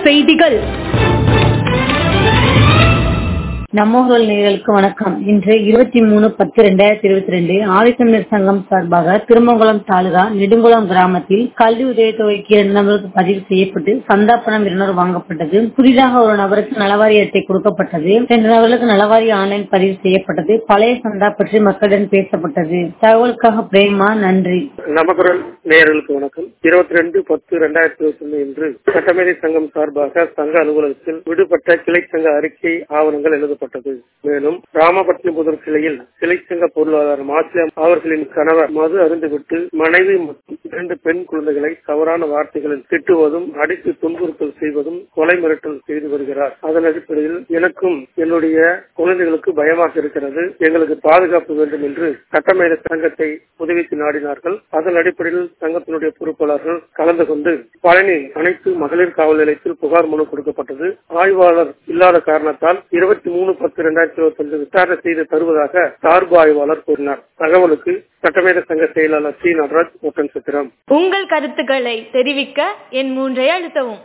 செய்திகள் நம்மூரல் நேயர்களுக்கு வணக்கம் இன்று இருபத்தி மூணு பத்து ரெண்டாயிரத்தி இருபத்தி ரெண்டு ஆதித்தமிழர் சங்கம் சார்பாக திருமங்கலம் தாலுகா நெடுங்குளம் கிராமத்தில் கல்வி உதவி தொகைக்கு இரண்டு நபருக்கு பதிவு செய்யப்பட்டு சந்தா பணம் இருநூறு வாங்கப்பட்டது புதிதாக ஒரு நபருக்கு நலவாரி அட்டை கொடுக்கப்பட்டது இரண்டு நபர்களுக்கு நலவாரி ஆன்லைன் பதிவு செய்யப்பட்டது பழைய சந்தா பற்றி மக்களுடன் பேசப்பட்டது தகவலுக்காக பிரேமா நன்றி நமக்குரல் நேயர்களுக்கு வணக்கம் இருபத்தி ரெண்டு பத்து ரெண்டாயிரத்தி இருபத்தி ஒன்று இன்று சட்டமேதை சங்கம் சார்பாக சங்க அலுவலகத்தில் விடுபட்ட கிளை சங்க அறிக்கை ஆவணங்கள் எழுதப்பட்டது மேலும் ராமபட்னபுதூர் கிளையில் கிளை சங்க பொருளாதாரம் ஆசியம் அவர்களின் கணவர் மது அருந்துவிட்டு மனைவி மற்றும் இரண்டு பெண் குழந்தைகளை தவறான வார்த்தைகளில் திட்டுவதும் அடித்து துன்புறுத்தல் செய்வதும் கொலை மிரட்டல் செய்து வருகிறார் அதன் அடிப்படையில் எனக்கும் என்னுடைய குழந்தைகளுக்கு பயமாக இருக்கிறது எங்களுக்கு பாதுகாப்பு வேண்டும் என்று சட்டமேத சங்கத்தை உதவிக்கு நாடினார்கள் அதன் அடிப்படையில் சங்கத்தினுடைய பொறுப்பாளர்கள் கலந்து கொண்டு பழனி அனைத்து மகளிர் காவல் நிலையத்தில் புகார் மனு கொடுக்கப்பட்டது ஆய்வாளர் இல்லாத காரணத்தால் இருபத்தி மூணு பத்து இரண்டாயிரத்தி இருபத்தி அஞ்சு விசாரணை செய்து தருவதாக சார்பு ஆய்வாளர் கூறினார் தகவலுக்கு சட்டமேத சங்க செயலாளர் சி நடராஜ் ஒட்டன் சித்திரம் உங்கள் கருத்துக்களை தெரிவிக்க என் மூன்றை அழுத்தவும்